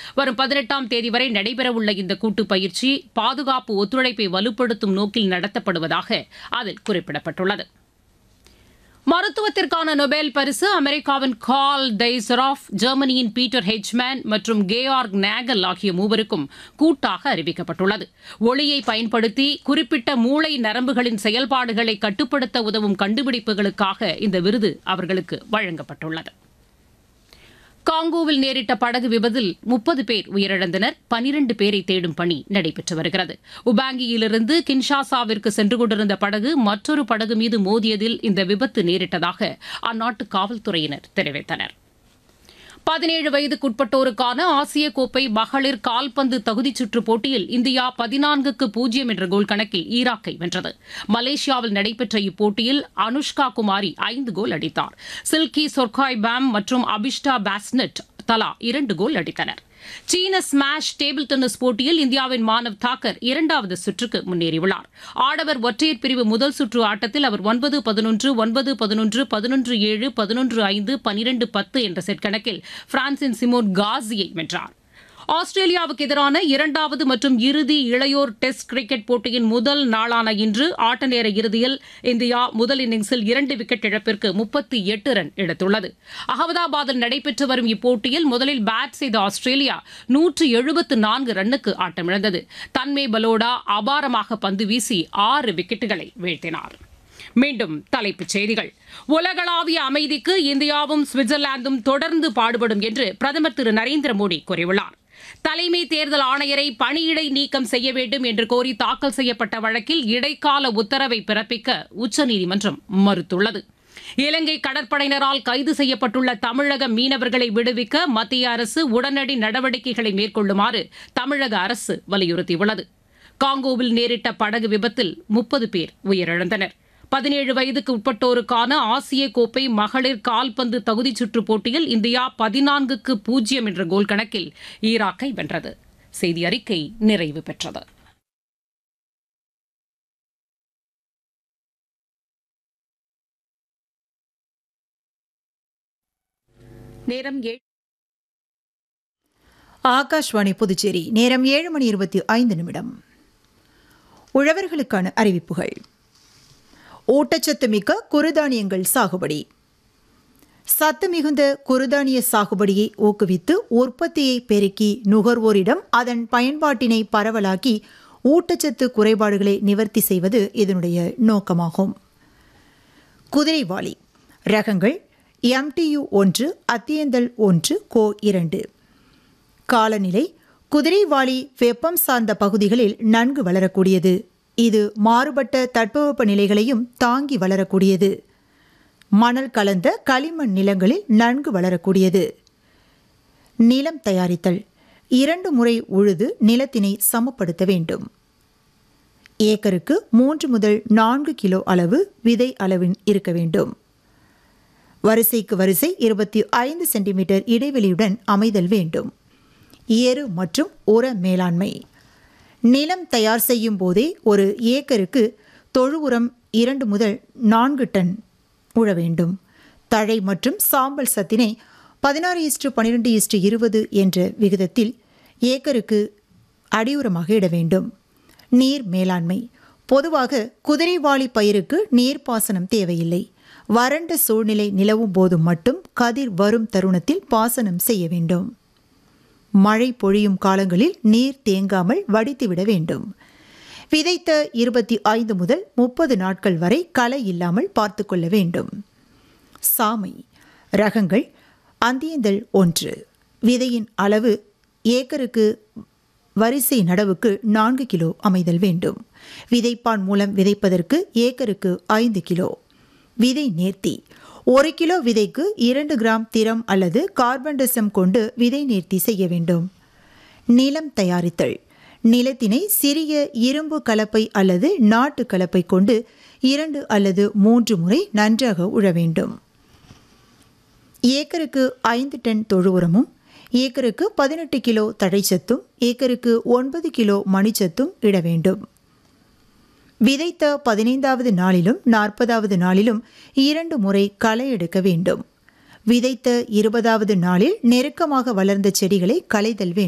வரும் பதினெட்டாம் தேதி வரை நடைபெறவுள்ள இந்த கூட்டு பயிற்சி பாதுகாப்பு ஒத்துழைப்பை வலுப்படுத்தும் நோக்கில் நடத்தப்படுவதாக அதில் குறிப்பிடப்பட்டுள்ளது மருத்துவத்திற்கான நொபேல் பரிசு அமெரிக்காவின் கால் டைசராஃப் ஜெர்மனியின் பீட்டர் ஹெச்மேன் மற்றும் கேயார்க் நேகல் ஆகிய மூவருக்கும் கூட்டாக அறிவிக்கப்பட்டுள்ளது ஒளியை பயன்படுத்தி குறிப்பிட்ட மூளை நரம்புகளின் செயல்பாடுகளை கட்டுப்படுத்த உதவும் கண்டுபிடிப்புகளுக்காக இந்த விருது அவர்களுக்கு வழங்கப்பட்டுள்ளது காங்கோவில் நேரிட்ட படகு விபத்தில் முப்பது பேர் உயிரிழந்தனர் பனிரண்டு பேரை தேடும் பணி நடைபெற்று வருகிறது உபாங்கியிலிருந்து கின்ஷாசாவிற்கு சென்று கொண்டிருந்த படகு மற்றொரு படகு மீது மோதியதில் இந்த விபத்து நேரிட்டதாக அந்நாட்டு காவல்துறையினர் தெரிவித்தனர் பதினேழு வயதுக்குட்பட்டோருக்கான ஆசிய கோப்பை மகளிர் கால்பந்து தகுதிச் சுற்று போட்டியில் இந்தியா பதினான்குக்கு பூஜ்ஜியம் என்ற கோல் கணக்கில் ஈராக்கை வென்றது மலேசியாவில் நடைபெற்ற இப்போட்டியில் அனுஷ்கா குமாரி ஐந்து கோல் அடித்தார் சில்கி சொர்காய் பேம் மற்றும் அபிஷ்டா பாஸ்னெட் தலா இரண்டு கோல் அடித்தனர் சீன ஸ்மாஷ் டேபிள் டென்னிஸ் போட்டியில் இந்தியாவின் மானவ் தாக்கர் இரண்டாவது சுற்றுக்கு முன்னேறியுள்ளார் ஆடவர் ஒற்றையர் பிரிவு முதல் சுற்று ஆட்டத்தில் அவர் ஒன்பது பதினொன்று ஒன்பது பதினொன்று பதினொன்று ஏழு பதினொன்று ஐந்து பனிரெண்டு பத்து என்ற செட் கணக்கில் பிரான்சின் சிமோன் காசியை வென்றார் ஆஸ்திரேலியாவுக்கு எதிரான இரண்டாவது மற்றும் இறுதி இளையோர் டெஸ்ட் கிரிக்கெட் போட்டியின் முதல் நாளான இன்று ஆட்ட நேர இறுதியில் இந்தியா முதல் இன்னிங்ஸில் இரண்டு விக்கெட் இழப்பிற்கு முப்பத்தி எட்டு ரன் எடுத்துள்ளது அகமதாபாத்தில் நடைபெற்று வரும் இப்போட்டியில் முதலில் பேட் செய்த ஆஸ்திரேலியா நூற்று எழுபத்து நான்கு ரன்னுக்கு ஆட்டமிழந்தது தன்மே பலோடா அபாரமாக பந்து வீசி ஆறு விக்கெட்டுகளை வீழ்த்தினார் மீண்டும் தலைப்புச் செய்திகள் உலகளாவிய அமைதிக்கு இந்தியாவும் சுவிட்சர்லாந்தும் தொடர்ந்து பாடுபடும் என்று பிரதமர் திரு நரேந்திர மோடி கூறியுள்ளார் தலைமை தேர்தல் ஆணையரை பணியிடை நீக்கம் செய்ய வேண்டும் என்று கோரி தாக்கல் செய்யப்பட்ட வழக்கில் இடைக்கால உத்தரவை பிறப்பிக்க உச்சநீதிமன்றம் மறுத்துள்ளது இலங்கை கடற்படையினரால் கைது செய்யப்பட்டுள்ள தமிழக மீனவர்களை விடுவிக்க மத்திய அரசு உடனடி நடவடிக்கைகளை மேற்கொள்ளுமாறு தமிழக அரசு வலியுறுத்தியுள்ளது காங்கோவில் நேரிட்ட படகு விபத்தில் முப்பது பேர் உயிரிழந்தனர் பதினேழு வயதுக்கு உட்பட்டோருக்கான ஆசிய கோப்பை மகளிர் கால்பந்து தகுதிச் சுற்று போட்டியில் இந்தியா பதினான்குக்கு பூஜ்ஜியம் என்ற கோல் கணக்கில் ஈராக்கை வென்றது செய்தி அறிக்கை நிறைவு பெற்றது நேரம் ஏழு ஆகாஷ்வாணி புதுச்சேரி நேரம் ஏழு மணி இருபத்தி ஐந்து நிமிடம் உழவர்களுக்கான அறிவிப்புகள் ஊட்டச்சத்து மிக்க குறுதானியங்கள் சாகுபடி சத்து மிகுந்த குறுதானிய சாகுபடியை ஊக்குவித்து உற்பத்தியை பெருக்கி நுகர்வோரிடம் அதன் பயன்பாட்டினை பரவலாக்கி ஊட்டச்சத்து குறைபாடுகளை நிவர்த்தி செய்வது இதனுடைய நோக்கமாகும் குதிரைவாளி ரகங்கள் எம்டியு ஒன்று அத்தியந்தல் ஒன்று கோ இரண்டு காலநிலை குதிரைவாளி வெப்பம் சார்ந்த பகுதிகளில் நன்கு வளரக்கூடியது இது மாறுபட்ட தட்பவெப்ப நிலைகளையும் தாங்கி வளரக்கூடியது மணல் கலந்த களிமண் நிலங்களில் நன்கு வளரக்கூடியது நிலம் தயாரித்தல் இரண்டு முறை உழுது நிலத்தினை சமப்படுத்த வேண்டும் ஏக்கருக்கு மூன்று முதல் நான்கு கிலோ அளவு விதை அளவின் இருக்க வேண்டும் வரிசைக்கு வரிசை இருபத்தி ஐந்து சென்டிமீட்டர் இடைவெளியுடன் அமைதல் வேண்டும் ஏறு மற்றும் உர மேலாண்மை நிலம் தயார் செய்யும் போதே ஒரு ஏக்கருக்கு தொழு உரம் இரண்டு முதல் நான்கு டன் உழ வேண்டும் தழை மற்றும் சாம்பல் சத்தினை பதினாறு இஸ்டு பன்னிரெண்டு இஸ்டு இருபது என்ற விகிதத்தில் ஏக்கருக்கு அடியுரமாக இட வேண்டும் நீர் மேலாண்மை பொதுவாக குதிரைவாளி பயிருக்கு நீர்ப்பாசனம் தேவையில்லை வறண்ட சூழ்நிலை நிலவும் போது மட்டும் கதிர் வரும் தருணத்தில் பாசனம் செய்ய வேண்டும் மழை பொழியும் காலங்களில் நீர் தேங்காமல் வடித்துவிட வேண்டும் விதைத்த இருபத்தி ஐந்து முதல் முப்பது நாட்கள் வரை களை இல்லாமல் பார்த்து கொள்ள வேண்டும் சாமை ரகங்கள் அந்தியந்தல் ஒன்று விதையின் அளவு ஏக்கருக்கு வரிசை நடவுக்கு நான்கு கிலோ அமைதல் வேண்டும் விதைப்பான் மூலம் விதைப்பதற்கு ஏக்கருக்கு ஐந்து கிலோ விதை நேர்த்தி ஒரு கிலோ விதைக்கு இரண்டு கிராம் திரம் அல்லது கார்பன்டசம் கொண்டு விதை நேர்த்தி செய்ய வேண்டும் நிலம் தயாரித்தல் நிலத்தினை சிறிய இரும்பு கலப்பை அல்லது நாட்டு கலப்பை கொண்டு இரண்டு அல்லது மூன்று முறை நன்றாக உழ வேண்டும் ஏக்கருக்கு ஐந்து டன் தொழு உரமும் ஏக்கருக்கு பதினெட்டு கிலோ தழைச்சத்தும் ஏக்கருக்கு ஒன்பது கிலோ மணிச்சத்தும் இட வேண்டும் விதைத்த பதினைந்தாவது நாளிலும் நாற்பதாவது நாளிலும் இரண்டு முறை களை எடுக்க வேண்டும் விதைத்த இருபதாவது நாளில் நெருக்கமாக வளர்ந்த செடிகளை களைதல் வேண்டும்